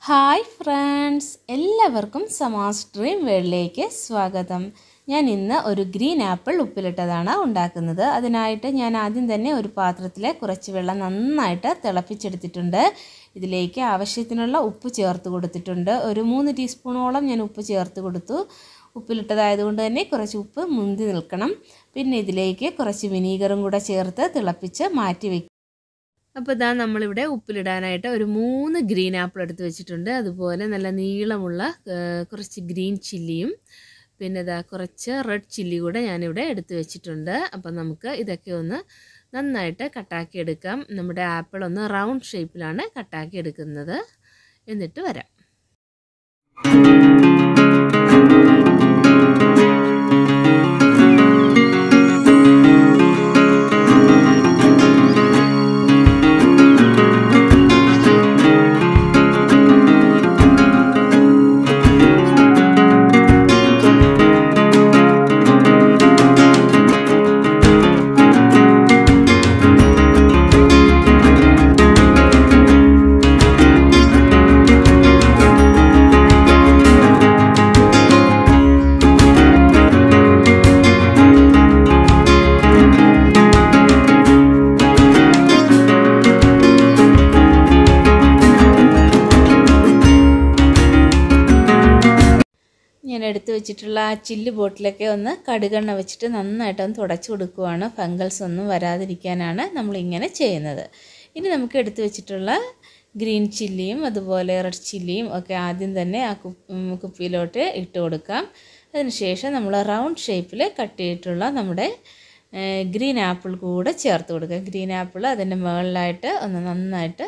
hi friends എല്ലാവർക്കും സമാസ് dream വേൾഡിലേക്ക് സ്വാഗതം ഞാൻ ഇന്ന് ഒരു ഗ്രീൻ ആപ്പിൾ ഉപ്പിലിട്ടതാണ് ഉണ്ടാക്കുന്നത് അതിനായിട്ട് ഞാൻ ആദ്യം തന്നെ ഒരു പാത്രത്തിൽ കുറച്ച് വെള്ളം നന്നായിട്ട് തിളപ്പിച്ചെടുത്തിട്ടുണ്ട് ഇതിലേക്ക് ആവശ്യത്തിനുള്ള ഉപ്പ് ചേർത്ത് കൊടുത്തിട്ടുണ്ട് ഒരു മൂന്ന് ടീസ്പൂണോളം ഞാൻ ഉപ്പ് ചേർത്ത് കൊടുത്തു ഉപ്പിലിട്ടതായതുകൊണ്ട് തന്നെ കുറച്ച് ഉപ്പ് മുന്തി നിൽക്കണം പിന്നെ ഇതിലേക്ക് കുറച്ച് വിനീഗറും കൂടെ ചേർത്ത് തിളപ്പിച്ച് മാറ്റി വയ്ക്കും അപ്പോൾ ഇതാ നമ്മളിവിടെ ഉപ്പിലിടാനായിട്ട് ഒരു മൂന്ന് ഗ്രീൻ ആപ്പിൾ എടുത്ത് വെച്ചിട്ടുണ്ട് അതുപോലെ നല്ല നീളമുള്ള കുറച്ച് ഗ്രീൻ ചില്ലിയും പിന്നെ ഇതാ കുറച്ച് റെഡ് ചില്ലി കൂടെ ഞാനിവിടെ എടുത്ത് വെച്ചിട്ടുണ്ട് അപ്പം നമുക്ക് ഇതൊക്കെ ഒന്ന് നന്നായിട്ട് കട്ടാക്കി എടുക്കാം നമ്മുടെ ആപ്പിൾ ഒന്ന് റൗണ്ട് ഷേപ്പിലാണ് കട്ടാക്കി എടുക്കുന്നത് എന്നിട്ട് വരാം ഞാൻ എടുത്ത് വെച്ചിട്ടുള്ള ആ ചില്ല് ബോട്ടിലൊക്കെ ഒന്ന് കടുകെണ്ണ വെച്ചിട്ട് നന്നായിട്ട് ഒന്ന് തുടച്ചു കൊടുക്കുവാണ് ഫംഗൽസ് ഒന്നും വരാതിരിക്കാനാണ് നമ്മളിങ്ങനെ ചെയ്യുന്നത് ഇനി നമുക്ക് എടുത്ത് വെച്ചിട്ടുള്ള ഗ്രീൻ ചില്ലിയും അതുപോലെ റെഡ് ചില്ലിയും ഒക്കെ ആദ്യം തന്നെ ആ കുപ്പിയിലോട്ട് ഇട്ട് കൊടുക്കാം അതിനുശേഷം നമ്മൾ റൗണ്ട് ഷേപ്പിൽ കട്ട് ചെയ്തിട്ടുള്ള നമ്മുടെ ഗ്രീൻ ആപ്പിൾ കൂടെ ചേർത്ത് കൊടുക്കുക ഗ്രീൻ ആപ്പിൾ അതിൻ്റെ മുകളിലായിട്ട് ഒന്ന് നന്നായിട്ട്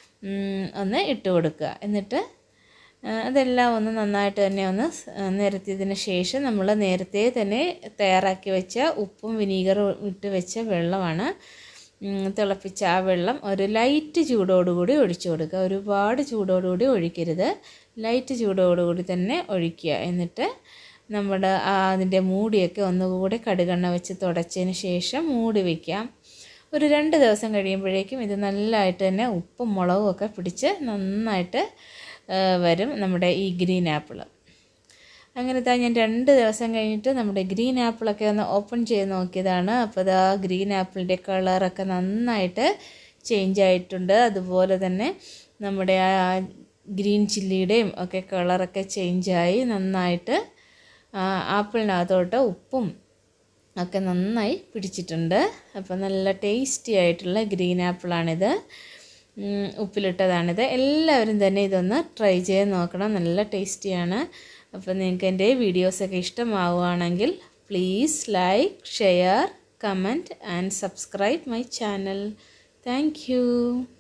ഒന്ന് ഇട്ട് കൊടുക്കുക എന്നിട്ട് അതെല്ലാം ഒന്ന് നന്നായിട്ട് തന്നെ ഒന്ന് നിരത്തിയതിന് ശേഷം നമ്മൾ നേരത്തെ തന്നെ തയ്യാറാക്കി വെച്ച ഉപ്പും വിനീഗറും ഇട്ട് വെച്ച വെള്ളമാണ് തിളപ്പിച്ച ആ വെള്ളം ഒരു ലൈറ്റ് ചൂടോടുകൂടി ഒഴിച്ചു കൊടുക്കുക ഒരുപാട് ചൂടോടുകൂടി ഒഴിക്കരുത് ലൈറ്റ് ചൂടോടുകൂടി തന്നെ ഒഴിക്കുക എന്നിട്ട് നമ്മുടെ അതിൻ്റെ മൂടിയൊക്കെ ഒന്നുകൂടി കടുകെണ്ണ വെച്ച് തുടച്ചതിന് ശേഷം മൂടി വയ്ക്കാം ഒരു രണ്ട് ദിവസം കഴിയുമ്പോഴേക്കും ഇത് നല്ലതായിട്ട് തന്നെ ഉപ്പും മുളകും ഒക്കെ പിടിച്ച് നന്നായിട്ട് വരും നമ്മുടെ ഈ ഗ്രീൻ ആപ്പിൾ അങ്ങനെ താ ഞാൻ രണ്ട് ദിവസം കഴിഞ്ഞിട്ട് നമ്മുടെ ഗ്രീൻ ആപ്പിളൊക്കെ ഒന്ന് ഓപ്പൺ ചെയ്ത് നോക്കിയതാണ് അപ്പോൾ അത് ആ ഗ്രീൻ ആപ്പിളിൻ്റെ കളറൊക്കെ നന്നായിട്ട് ചേഞ്ച് ആയിട്ടുണ്ട് അതുപോലെ തന്നെ നമ്മുടെ ആ ഗ്രീൻ ചില്ലിയുടെയും ഒക്കെ കളറൊക്കെ ചേഞ്ചായി നന്നായിട്ട് ആപ്പിളിനകത്തോട്ട് ഉപ്പും ഒക്കെ നന്നായി പിടിച്ചിട്ടുണ്ട് അപ്പോൾ നല്ല ടേസ്റ്റി ആയിട്ടുള്ള ഗ്രീൻ ആപ്പിളാണിത് ഉപ്പിലിട്ടതാണിത് എല്ലാവരും തന്നെ ഇതൊന്ന് ട്രൈ ചെയ്ത് നോക്കണം നല്ല ടേസ്റ്റിയാണ് അപ്പോൾ നിങ്ങൾക്ക് എൻ്റെ വീഡിയോസൊക്കെ ഇഷ്ടമാവുകയാണെങ്കിൽ please like share comment and subscribe my channel thank